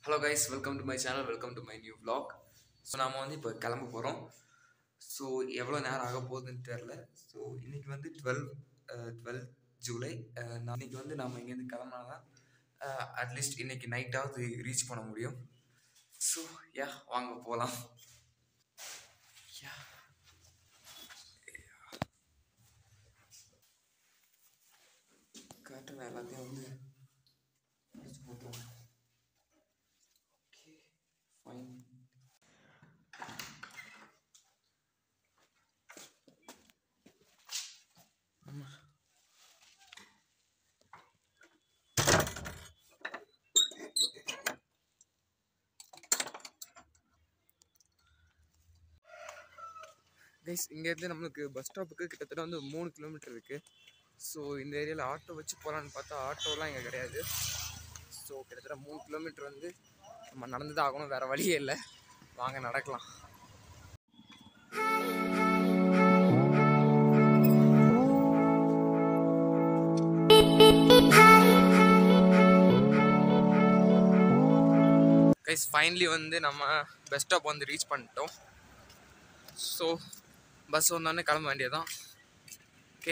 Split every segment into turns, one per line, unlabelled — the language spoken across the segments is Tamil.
hello guys welcome to my channel welcome to my new vlog so நாம் வந்து இப்போ கிளம்ப போகிறோம் ஸோ எவ்வளோ நேரம் ஆக போகுதுன்னு தெரில ஸோ இன்னைக்கு வந்து டுவெல் டுவெல் ஜூலை அஹ், நான் இன்னைக்கு வந்து நாம் இங்கேருந்து கிளம்புனா தான் அட்லீஸ்ட் இன்னைக்கு நைட்டாவது ரீச் பண்ண முடியும் ஸோ யா வாங்க போகலாம் யா காட்டுற எல்லாத்தையும் வந்து அடிச்சு போட்டுருவோம் ஓகே ஃபைன் கைஸ் இங்கேருந்து நம்மளுக்கு பஸ் ஸ்டாப்புக்கு கிட்டத்தட்ட வந்து மூணு கிலோமீட்டர் இருக்குது ஸோ இந்த ஏரியாவில் ஆட்டோ வச்சு போகலான்னு பார்த்தா ஆட்டோலாம் இங்கே கிடையாது ஸோ கிட்டத்தட்ட மூணு கிலோமீட்டர் வந்து நம்ம நடந்து தான் ஆகணும் வேறு வழியே இல்லை வாங்க நடக்கலாம் கைஸ் ஃபைனலி வந்து நம்ம பஸ் ஸ்டாப் வந்து ரீச் பண்ணிட்டோம் ஸோ பஸ் வந்தோடனே கிளம்ப வேண்டியதுதான் ஓகே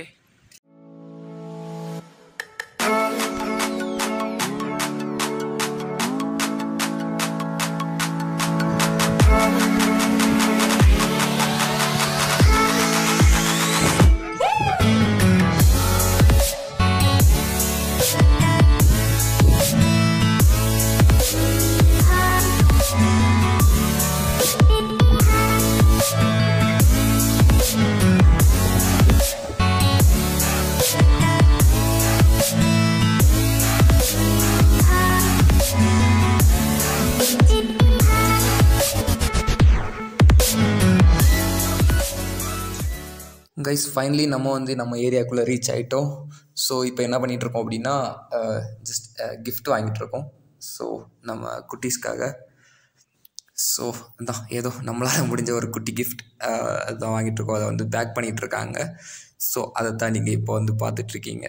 கைஸ் ஃபைனலி நம்ம வந்து நம்ம ஏரியாக்குள்ளே ரீச் ஆகிட்டோம் ஸோ இப்போ என்ன பண்ணிட்டு இருக்கோம் அப்படின்னா ஜஸ்ட் gift வாங்கிட்டு இருக்கோம் ஸோ நம்ம குட்டீஸ்க்காக ஸோ அதான் ஏதோ நம்மளால் முடிஞ்ச ஒரு குட்டி கிஃப்ட் அதுதான் வாங்கிட்டு இருக்கோம் அதை வந்து பேக் பண்ணிட்டு இருக்காங்க ஸோ அதை தான் நீங்கள் இப்போ வந்து பார்த்துட்ருக்கீங்க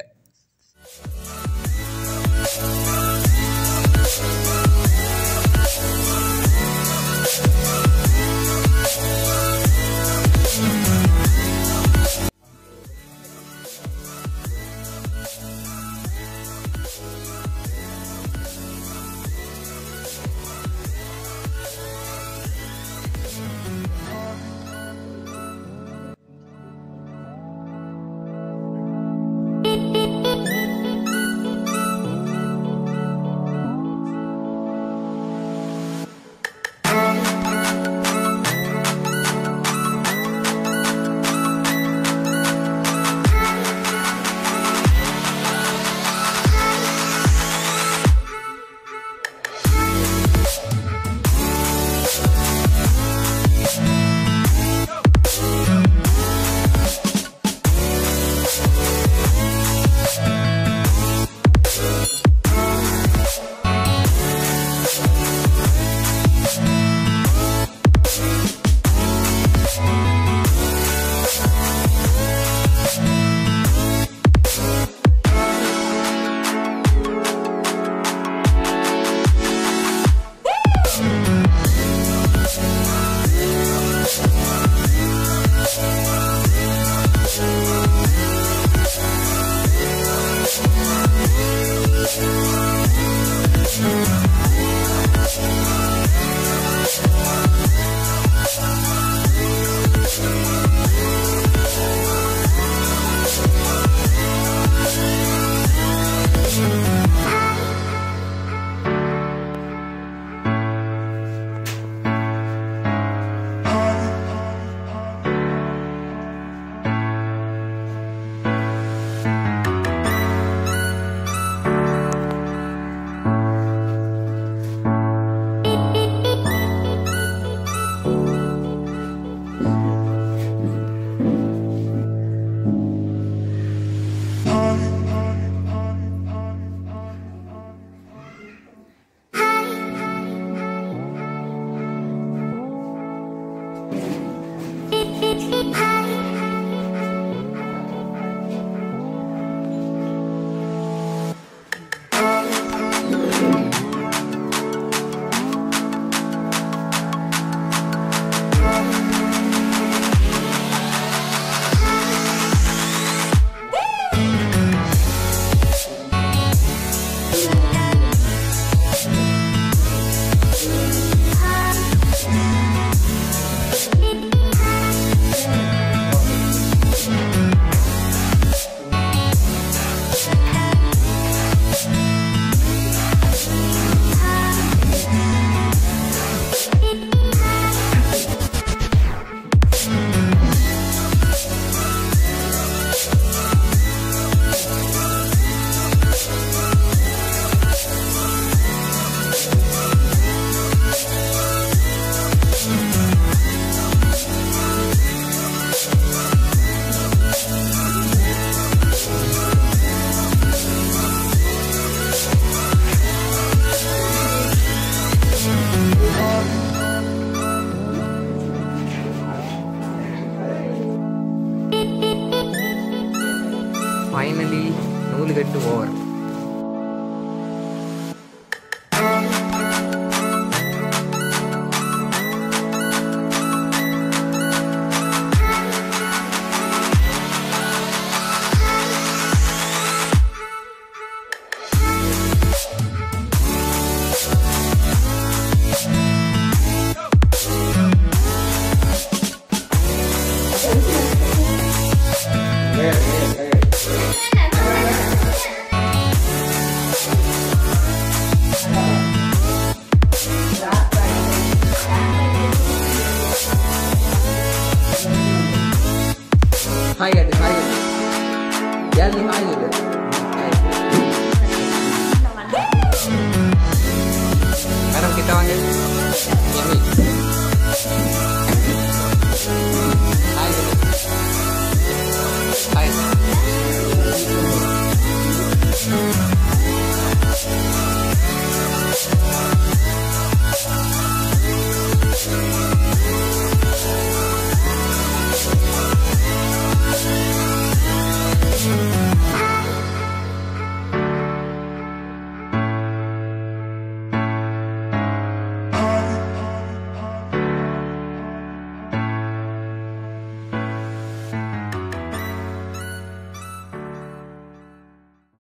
ஓவர்